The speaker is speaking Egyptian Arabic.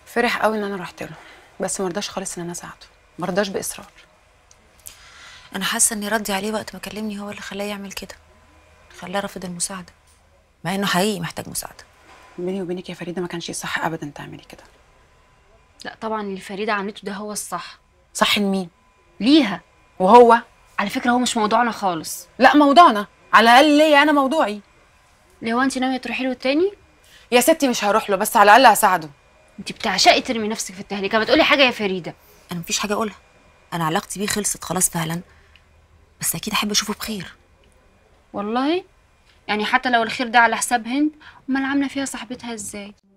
فرح قوي ان انا رحت له بس ما رضاش خالص ان انا اساعده ما رضاش باصرار انا حاسه اني ردي عليه وقت ما كلمني هو اللي خلاه يعمل كده خلاه رافض المساعده مع انه حقيقي محتاج مساعده بيني وبينك يا فريده ما كانش صح ابدا تعملي كده لا طبعا اللي فريده عملته ده هو الصح صح لمين ليها وهو على فكره هو مش موضوعنا خالص لا موضوعنا على الاقل ليا انا موضوعي اللي هو انت ناويه تروحي له تاني يا ستي مش هروح له بس على الاقل هساعده انت بتعشقي ترمي نفسك في التهلكه ما تقولي حاجه يا فريده انا مفيش حاجه اقولها انا علاقتي بيه خلصت خلاص فعلا بس اكيد احب اشوفه بخير والله يعني حتى لو الخير ده على حساب هند امال عامله فيها صاحبتها ازاي